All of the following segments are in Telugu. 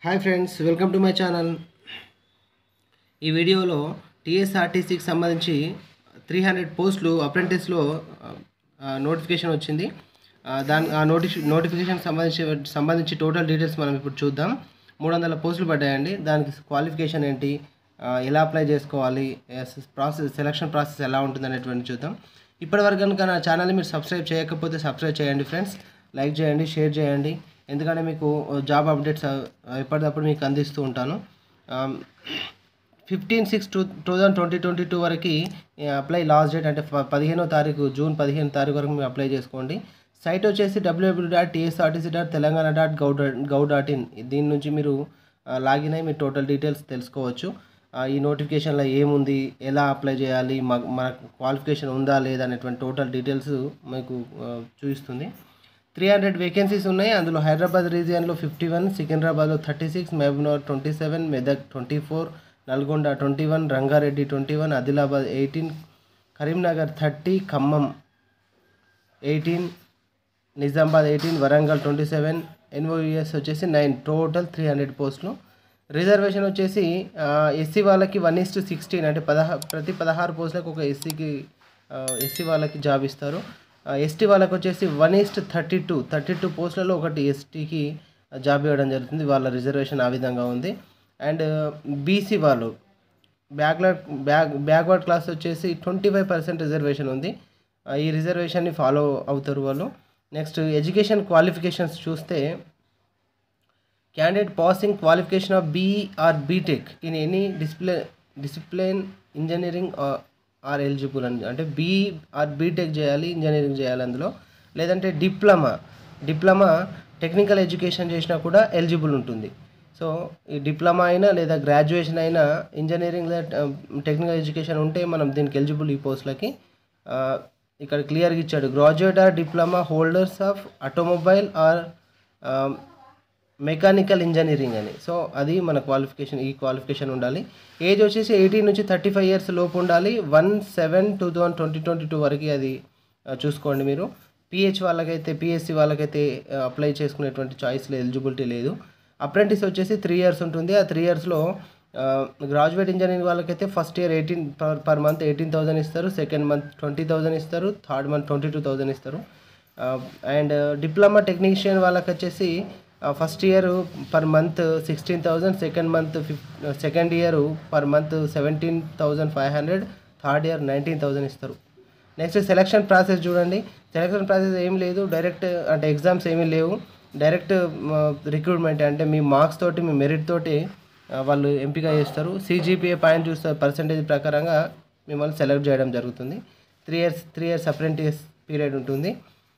hi friends welcome to my channel ఈ వీడియోలో టీఎస్ఆర్టీసీకి సంబంధించి త్రీ హండ్రెడ్ పోస్టులు అప్రెంటిస్లో నోటిఫికేషన్ వచ్చింది ఆ, దాని ఆ నోటి నోటిఫికేషన్ సంబంధించి సంబంధించి టోటల్ డీటెయిల్స్ మనం ఇప్పుడు చూద్దాం మూడు వందల పోస్టులు పడ్డాయండి దానికి క్వాలిఫికేషన్ ఏంటి ఆ, ఎలా అప్లై చేసుకోవాలి ప్రాసెస్ సెలక్షన్ ప్రాసెస్ ఎలా ఉంటుంది అనేటువంటి చూద్దాం ఇప్పటివరకు కనుక నా ఛానల్ని మీరు సబ్స్క్రైబ్ చేయకపోతే సబ్స్క్రైబ్ చేయండి ఫ్రెండ్స్ లైక్ చేయండి షేర్ చేయండి ఎందుకంటే మీకు జాబ్ అప్డేట్స్ ఎప్పటికప్పుడు మీకు అందిస్తూ ఉంటాను fifteen six two two thousand twenty twenty two వరకు అప్లై లాస్ట్ డేట్ అంటే ప- పదిహేనో తారీఖు జూన్ పదిహేను తారీఖు వరకు మీరు అప్లై చేసుకోండి సైట్ వచ్చేసి WWW dot TSRTC dot Telangana dot gov dot gov dot in దీని నుంచి మీరు లాగిన్ అయ్యి మీరు టోటల్ డీటెయిల్స్ తెలుసుకోవచ్చు ఆ, ఈ నోటిఫికేషన్లో ఏముంది ఎలా అప్లై చేయాలి మ- మన క్వాలిఫికేషన్ ఉందా లేదా అనేటువంటి టోటల్ డీటెయిల్స్ మీకు ఆ, చూపిస్తుంది త్రీ హండ్రెడ్ వేకెన్సీస్ ఉన్నాయి అందులో హైదరాబాద్ రీజియన్లో ఫిఫ్టీ వన్ సికింద్రాబాద్లో thirty six Mahbubnagar twenty seven Medak twenty four Nalgonda twenty one Rangareddy twenty one Adilabad eighteen Karimnagar thirty Khammam eighteen Nizamabad eighteen Warangal twenty seven NOUS వచ్చేసి నైన్ టోటల్ త్రీ హండ్రెడ్ పోస్టులు రిజర్వేషన్ వచ్చేసి ఎస్సీ వాళ్ళకి వన్ ఇస్ టు సిక్స్టీన్ అంటే పదహా ప్రతి పదహారు పోస్టులకు ఒక ఎస్సీకి ఎస్సీ వాళ్ళకి జాబ్ ఇస్తారు ఎస్టీ వాళ్ళకి వచ్చేసి one is to thirty two thirty two పోస్టులలో ఒకటి ఎస్టీకి జాబ్ ఇవ్వడం జరుగుతుంది వాళ్ళ రిజర్వేషన్ ఆ విధంగా ఉంది అండ్ బీసీ వాళ్ళు బ్యాక్లాగ్ బ్యాక్ బ్యాక్వర్డ్ క్లాస్ వచ్చేసి ట్వంటీ ఫైవ్ పర్సెంట్ రిజర్వేషన్ ఉంది ఆ, ఈ రిజర్వేషన్ని ఫాలో అవుతారు వాళ్ళు నెక్స్ట్ ఎడ్యుకేషన్ క్వాలిఫికేషన్స్ చూస్తే candidate passing qualification of B or BTech in any display discipline engineering are eligible అని అంటే బీ ఆర్ బీటెక్ చేయాలి ఇంజనీరింగ్ చేయాలి అందులో లేదంటే డిప్లొమా డిప్లొమా టెక్నికల్ ఎడ్యుకేషన్ చేసినా కూడా ఎలిజిబుల్ ఉంటుంది సో ఈ డిప్లొమా అయినా లేదా గ్రాడ్యుయేషన్ అయినా ఇంజనీరింగ్ లేదా టెక్నికల్ ఎడ్యుకేషన్ ఉంటే మనం దీనికి ఎలిజిబుల్ ఈ పోస్టులకి ఆ, ఇక్కడ క్లియర్గా ఇచ్చాడు graduate or diploma holders of automobile or mechanical engineering అని సో అది మన క్వాలిఫికేషన్ ఈ క్వాలిఫికేషన్ ఉండాలి ఏజ్ వచ్చేసి ఎయిటీన్ నుంచి థర్టీ ఫైవ్ ఇయర్స్ లోపు ఉండాలి one seven two thousand twenty twenty two వరకు అది ఆ, చూసుకోండి మీరు పిహెచ్ వాళ్ళకైతే పిఎస్సి వాళ్ళకైతే అప్లై చేసుకునేటువంటి చాయిస్లో ఎలిజిబిలిటీ లేదు అప్రెంటిస్ వచ్చేసి త్రీ ఇయర్స్ ఉంటుంది ఆ త్రీ ఇయర్స్లో గ్రాడ్యుయేట్ ఇంజనీరింగ్ వాళ్ళకైతే first year eighteen per per month eighteen thousand ఇస్తారు సెకండ్ మంత్ ట్వంటీ థౌసండ్ ఇస్తారు third month twenty two thousand ఇస్తారు అండ్ డిప్లొమా టెక్నీషియన్ వాళ్ళకి వచ్చేసి first year per month sixteen thousand second month ఫిఫ్ second year per month seventeen thousand five hundred third year nineteen thousand ఇస్తారు నెక్స్ట్ సెలక్షన్ ప్రాసెస్ చూడండి సెలక్షన్ ప్రాసెస్ ఏం లేదు డైరెక్ట్ అంటే ఎగ్జామ్స్ ఏమీ లేవు డైరెక్ట్ రిక్రూట్మెంట్ అంటే మీ మార్క్స్ తోటి మీ మెరిట్ తోటి ఆ, వాళ్ళు ఎంపిక చేస్తారు సిజిపిఏ పాయింట్ చూస్తారు పర్సంటేజ్ ప్రకారంగా మిమ్మల్ని సెలెక్ట్ చేయడం జరుగుతుంది three years three years apprentice period ఉంటుంది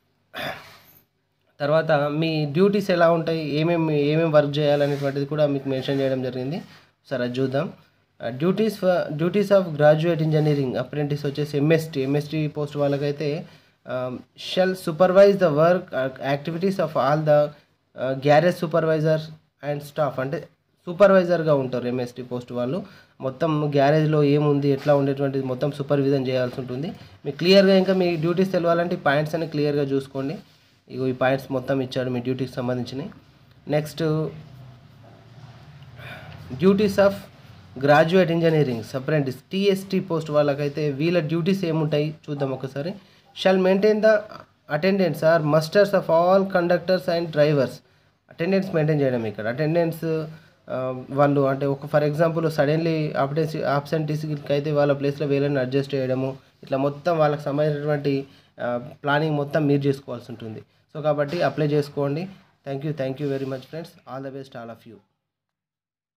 తర్వాత మీ డ్యూటీస్ ఎలా ఉంటాయి ఏమేమి ఏమేమి వర్క్ చేయాలనేటువంటిది కూడా మీకు మెన్షన్ చేయడం జరిగింది సరే అది చూద్దాం duties duties of graduate engineering apprentice వచ్చేసి ఎంఎస్టీ ఎంఎస్టీ పోస్ట్ వాళ్ళకైతే shall supervise the work activities of all the garage supervisor and staff అంటే సూపర్వైజర్గా ఉంటారు ఎంఎస్టీ పోస్ట్ వాళ్ళు మొత్తం గ్యారేజ్లో ఏముంది ఎట్లా ఉండేటువంటిది మొత్తం సూపర్విజన్ చేయాల్సి ఉంటుంది మీకు క్లియర్గా ఇంకా మీ డ్యూటీస్ తెలవాలంటే ఈ పాయింట్స్ అన్ని క్లియర్గా చూసుకోండి ఇగో ఈ పాయింట్స్ మొత్తం ఇచ్చాడు మీ డ్యూటీకి సంబంధించినవి next duties of graduate engineering apprentice TST post వాళ్ళకైతే వీళ్ళ డ్యూటీస్ ఏముంటాయి చూద్దాం ఒకసారి shall maintain the attendance or musters of all conductors and drivers attendance maintain చేయడం ఇక్కడ అటెండెన్స్ వాళ్ళు అంటే ఒక ఫర్ ఎగ్జాంపుల్ సడన్లీ అప్డెన్స్ ఆబ్సెంటీస్కి అయితే వాళ్ళ ప్లేస్లో వీళ్ళని అడ్జస్ట్ చేయడము ఇట్లా మొత్తం వాళ్ళకి సంబంధించినటువంటి ప్లానింగ్ మొత్తం మీరు చేసుకోవాల్సి ఉంటుంది సో కాబట్టి అప్లై చేసుకోండి thank you thank you very much friends all the best all of you